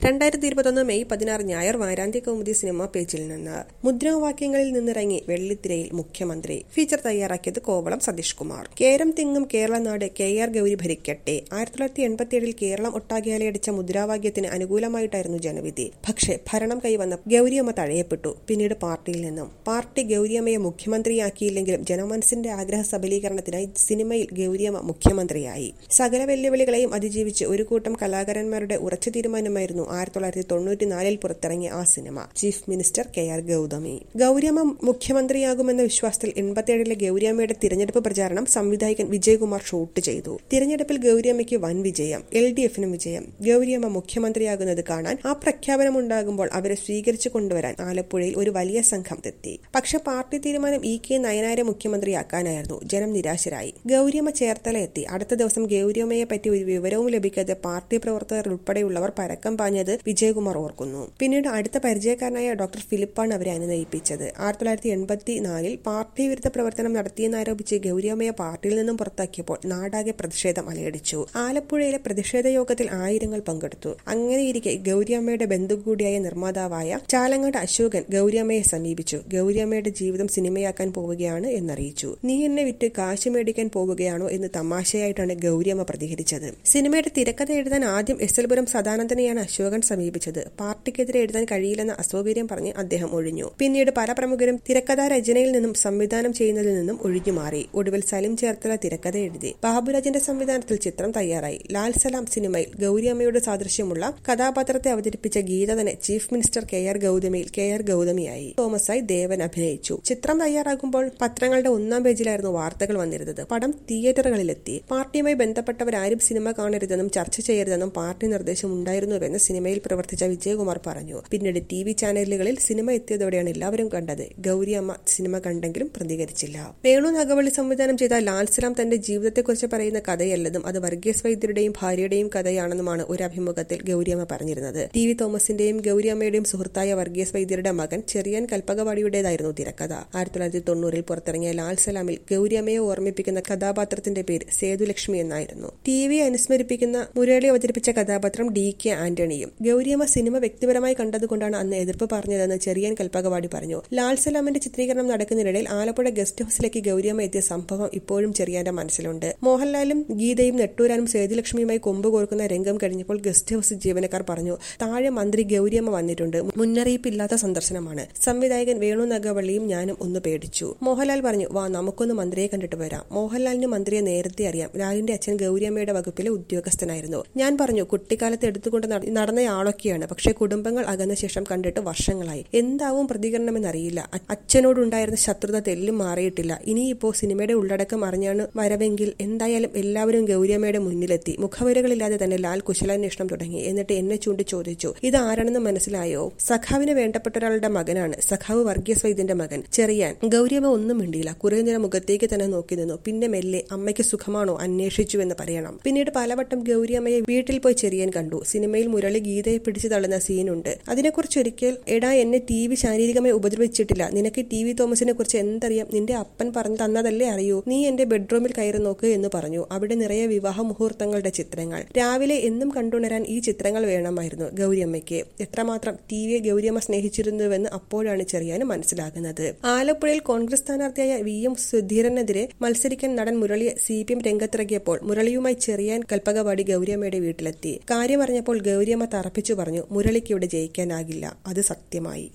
രണ്ടായിരത്തി ഇരുപത്തൊന്ന് മെയ് പതിനാറ് ഞായർ വാരാന്ത്യ കൗമുദി സിനിമ പേജിൽ നിന്ന് മുദ്രാവാക്യങ്ങളിൽ നിന്നിറങ്ങി വെള്ളിത്തിരയിൽ മുഖ്യമന്ത്രി ഫീച്ചർ തയ്യാറാക്കിയത് കോവളം സതീഷ് കുമാർ കേരം തിങ്ങും കേരളനാട് കെ ആർ ഗൌരി ഭരിക്കട്ടെ ആയിരത്തി തൊള്ളായിരത്തി എൺപത്തിയേഴിൽ കേരളം ഒട്ടാകെ അലയടിച്ച മുദ്രാവാക്യത്തിന് അനുകൂലമായിട്ടായിരുന്നു ജനവിധി പക്ഷേ ഭരണം കൈവന്ന ഗൌരിയമ്മ തഴയപ്പെട്ടു പിന്നീട് പാർട്ടിയിൽ നിന്നും പാർട്ടി ഗൌരിയമ്മയെ മുഖ്യമന്ത്രിയാക്കിയില്ലെങ്കിലും ജനമനസിന്റെ ആഗ്രഹ സബലീകരണത്തിനായി സിനിമയിൽ ഗൌരിയമ്മ മുഖ്യമന്ത്രിയായി സകല വെല്ലുവിളികളെയും അതിജീവിച്ച് ഒരു കൂട്ടം കലാകാരന്മാരുടെ ഉറച്ച തീരുമാനമായിരുന്നു ആയിരത്തി തൊള്ളായിരത്തി തൊണ്ണൂറ്റിനാലിൽ പുറത്തിറങ്ങിയ ആ സിനിമ chief minister K R Gouthami Gouriyamma മുഖ്യമന്ത്രിയാകുമെന്ന വിശ്വാസത്തിൽ എൺപത്തിയേഴിലെ ഗൌരിയമ്മയുടെ തിരഞ്ഞെടുപ്പ് പ്രചാരണം സംവിധായകൻ വിജയകുമാർ ഷൂട്ട് ചെയ്തു തിരഞ്ഞെടുപ്പിൽ ഗൌരിയമ്മയ്ക്ക് വൻ വിജയം എൽ ഡി എഫിനും വിജയം ഗൌരിയമ്മ മുഖ്യമന്ത്രിയാകുന്നത് കാണാൻ ആ പ്രഖ്യാപനം ഉണ്ടാകുമ്പോൾ അവരെ സ്വീകരിച്ചു കൊണ്ടുവരാൻ ആലപ്പുഴയിൽ ഒരു വലിയ സംഘം എത്തി പക്ഷെ പാർട്ടി തീരുമാനം ഇ കെ നയനാരെ മുഖ്യമന്ത്രിയാക്കാനായിരുന്നു ജനം നിരാശരായി ഗൌരിയമ്മ ചേർത്തല എത്തി അടുത്ത ദിവസം ഗൌരിയമ്മയെ പറ്റി ഒരു വിവരവും ലഭിക്കാതെ പാർട്ടി പ്രവർത്തകർ ഉൾപ്പെടെയുള്ളവർ പരക്കം പാഞ്ഞത് വിജയകുമാർ ഓർക്കുന്നു പിന്നീട് അടുത്ത പരിചയക്കാരനായ ഡോക്ടർ ഫിലിപ്പാണ് അവരെ അനുനയിപ്പിച്ചത് ആയിരത്തി തൊള്ളായിരത്തി എൺപത്തി നാലിൽ പാർട്ടി വിരുദ്ധ പ്രവർത്തനം നടത്തിയെന്നാരോപിച്ച് ഗൌരിയമ്മയെ പാർട്ടിയിൽ നിന്നും പുറത്താക്കിയപ്പോൾ നാടാകെ പ്രതിഷേധം അലയടിച്ചു ആലപ്പുഴയിലെ പ്രതിഷേധ യോഗത്തിൽ ആയിരങ്ങൾ പങ്കെടുത്തു അങ്ങനെയിരിക്കെ ഗൌരിയമ്മയുടെ ബന്ധു കൂടിയായ നിർമ്മാതാവായ ചാലങ്ങാട് അശോകൻ ഗൌരിയമ്മയെ സമീപിച്ചു ഗൌരിയമ്മയുടെ ജീവിതം സിനിമയാക്കാൻ പോവുകയാണ് എന്നറിയിച്ചു നീ എന്നെ വിറ്റ് കാശ് മേടിക്കാൻ പോവുകയാണോ എന്ന് തമാശയായിട്ടാണ് ഗൌരിയമ്മ പ്രതികരിച്ചത് സിനിമയുടെ തിരക്കഥ എഴുതാൻ ആദ്യം എസ് എൽ പുരം സദാനന്ദനെയാണ് അശോകൻ സമീപിച്ചത് പാർട്ടിക്കെതിരെ എഴുതാൻ കഴിയില്ലെന്ന അസൗകര്യം പറഞ്ഞ് അദ്ദേഹം ഒഴിഞ്ഞു പിന്നീട് പല പ്രമുഖരും തിരക്കഥാ രചനയിൽ നിന്നും സംവിധാനം ചെയ്യുന്നതിൽ നിന്നും ഒഴിഞ്ഞുമാറി ഒടുവിൽ സലിം ചേർത്തല തിരക്കഥ എഴുതി ബാബുരാജിന്റെ സംവിധാനത്തിൽ ചിത്രം തയ്യാറായി ലാൽ സലാം സിനിമയിൽ ഗൌരിയമ്മയുടെ സാദൃശ്യമുള്ള കഥാപാത്രത്തെ അവതരിപ്പിച്ച ഗീത തന്നെ ചീഫ് മിനിസ്റ്റർ കെ ആർ ഗൌതമിയിൽ കെ ആർ ഗൌതമിയായി തോമസായി ദേവൻ അഭിനയിച്ചു ചിത്രം തയ്യാറാകുമ്പോൾ പത്രങ്ങളുടെ ഒന്നാം പേജിലായിരുന്നു വാർത്തകൾ വന്നിരുന്നത് പടം തിയേറ്ററുകളിലെത്തി പാർട്ടിയുമായി ബന്ധപ്പെട്ടവരാരും സിനിമ കാണരുതെന്നും ചർച്ച ചെയ്യരുതെന്നും പാർട്ടി നിർദ്ദേശം ഉണ്ടായിരുന്നുവെന്ന് സിനിമയിൽ പ്രവർത്തിച്ച വിജയകുമാർ പറഞ്ഞു പിന്നീട് ടി വി ചാനലുകളിൽ സിനിമ എത്തിയതോടെയാണ് എല്ലാവരും കണ്ടത് ഗൌരിയമ്മ സിനിമ കണ്ടെങ്കിലും പ്രതികരിച്ചില്ല വേണു നഗവള്ളി സംവിധാനം ചെയ്ത ലാൽ സലാം തന്റെ ജീവിതത്തെക്കുറിച്ച് പറയുന്ന കഥയല്ലെന്നും അത് വർഗീസ് വൈദ്യരുടെയും ഭാര്യയുടെയും കഥയാണെന്നുമാണ് ഒരു അഭിമുഖത്തിൽ ഗൌരിയമ്മ പറഞ്ഞിരുന്നത് ടി വി തോമസിന്റെയും ഗൌരിയമ്മയുടെയും സുഹൃത്തായ വർഗീസ് വൈദ്യരുടെ മകൻ ചെറിയാൻ കൽപ്പകവാടിയുടേതായിരുന്നു തിരക്കഥ ആയിരത്തി തൊള്ളായിരത്തി തൊണ്ണൂറിൽ പുറത്തിറങ്ങിയ ലാൽ സലാമിൽ ഗൌരിയമ്മയെ ഓർമ്മിപ്പിക്കുന്ന കഥാപാത്രത്തിന്റെ പേര് സേതുലക്ഷ്മി എന്നായിരുന്നു ടി വി അനുസ്മരിപ്പിക്കുന്ന മുരളി അവതരിപ്പിച്ച കഥാപാത്രം ഡി കെ ആന്റണിയും ഗൌരിയമ്മ സിനിമ വ്യക്തിപരമായി കണ്ടതുകൊണ്ടാണ് അന്ന് എതിർപ്പ് പറഞ്ഞതെന്ന് ചെറിയാൻ കൽപ്പകവാടി പറഞ്ഞു ലാൽ സലാമിന്റെ ചിത്രീകരണം നടക്കുന്നതിനിടയിൽ ആലപ്പുഴ ഗസ്റ്റ് ഹൌസിലേക്ക് ഗൌരിയമ്മ എത്തിയ സംഭവം ഇപ്പോഴും ചെറിയാന്റെ മനസ്സിലുണ്ട് മോഹൻലാലും ഗീതയും നെട്ടൂരാനും സേതുലക്ഷ്മിയുമായി കൊമ്പ് കോർക്കുന്ന രംഗം കഴിഞ്ഞപ്പോൾ ഗസ്റ്റ് ഹൌസ് ജീവനക്കാർ പറഞ്ഞു താഴെ മന്ത്രി ഗൌരിയമ്മ വന്നിട്ടുണ്ട് മുന്നറിയിപ്പില്ലാത്ത സന്ദർശനമാണ് സംവിധായകൻ വേണു നഗവള്ളിയും ഞാനും ഒന്ന് പേടിച്ചു മോഹൻലാൽ പറഞ്ഞു വാ നമുക്കൊന്ന് മന്ത്രിയെ കണ്ടിട്ട് വരാം മോഹൻലാലിന് മന്ത്രിയെ നേരത്തെ അറിയാം ലാലിന്റെ അച്ഛൻ ഗൌരിയമ്മയുടെ വകുപ്പിലെ ഉദ്യോഗസ്ഥനായിരുന്നു ഞാൻ പറഞ്ഞു കുട്ടിക്കാലത്ത് എടുത്തുകൊണ്ട് നട- നടന്നയാളൊക്കെയാണ് പക്ഷേ കുടുംബങ്ങൾ അകന്ന ശേഷം കണ്ടിട്ട് വർഷങ്ങളായി എന്താവും പ്രതികരണമെന്നറിയില്ല അ- അച്ഛനോടുണ്ടായിരുന്ന ശത്രുത തെല്ലും മാറിയിട്ടില്ല ഇനിയിപ്പോ സിനിമയുടെ ഉള്ളടക്കം അറിഞ്ഞാണ് വരവെങ്കിൽ എന്തായാലും എല്ലാവരും ഗൗരിയമ്മയുടെ മുന്നിലെത്തി മുഖവരകളില്ലാതെ തന്നെ ലാൽ കുശലാന്വേഷണം തുടങ്ങി എന്നിട്ട് എന്നെ ചൂണ്ടി ചോദിച്ചു ഇത് ആരാണെന്ന് മനസ്സിലായോ സഖാവിന് വേണ്ടപ്പെട്ട ഒരാളുടെ മകനാണ് സഖാവ് വർഗീസ് വൈദ്യന്റെ മകൻ ചെറിയാൻ ഗൗരിയമ്മ ഒന്നും മിണ്ടിയില്ല കുറേ നേരം മുഖത്തേക്ക് തന്നെ നോക്കി നിന്നു പിന്നെ മെല്ലെ അമ്മയ്ക്ക് സുഖമാണോ അന്വേഷിച്ചു എന്ന് പറയണം പിന്നീട് പലവട്ടം ഗൗരിയമ്മയെ വീട്ടിൽ പോയി ചെറിയാൻ കണ്ടു സിനിമയിൽ മുരളി ഗീതയെ പിടിച്ചു തള്ളുന്ന സീനുണ്ട് അതിനെക്കുറിച്ച് ഒരിക്കൽ എടാ എന്നെ ടി വി ശാരീരികമായി ഉപദ്രവിച്ചിട്ടില്ല നിനക്ക് ടി വി തോമസിനെ കുറിച്ച് എന്തറിയാം നിന്റെ അപ്പൻ പറഞ്ഞു തന്നതല്ലേ അറിയൂ നീ എന്റെ ബെഡ്റൂമിൽ കയറി നോക്ക് എന്ന് പറഞ്ഞു അവിടെ നിറയെ വിവാഹ മുഹൂർത്തങ്ങളുടെ ചിത്രങ്ങൾ രാവിലെ എന്നും കണ്ടുണരാൻ ഈ ചിത്രങ്ങൾ വേണമായിരുന്നു ഗൗരിയമ്മയ്ക്ക് എത്രമാത്രം ടി വിയെ ഗൗരിയമ്മ സ്നേഹിച്ചിരുന്നുവെന്ന് അപ്പോഴാണ് ചെറിയാന് മനസ്സിലാകുന്നത് ആലപ്പുഴയിൽ കോൺഗ്രസ് സ്ഥാനാർത്ഥിയായ വി എം സുധീരനെതിരെ മത്സരിക്കാൻ നടൻ മുരളിയെ സി പി എം രംഗത്തിറക്കിയപ്പോൾ മുരളിയുമായി ചെറിയാൻ കൽപ്പകവാടി ഗൗരിയമ്മയുടെ വീട്ടിലെത്തി കാര്യമറിഞ്ഞപ്പോൾ ഗൗരിയമ്മ തറപ്പിച്ചു പറഞ്ഞു മുരളിക്ക് ഇവിടെ ജയിക്കാനാകില്ല അത് സത്യമായി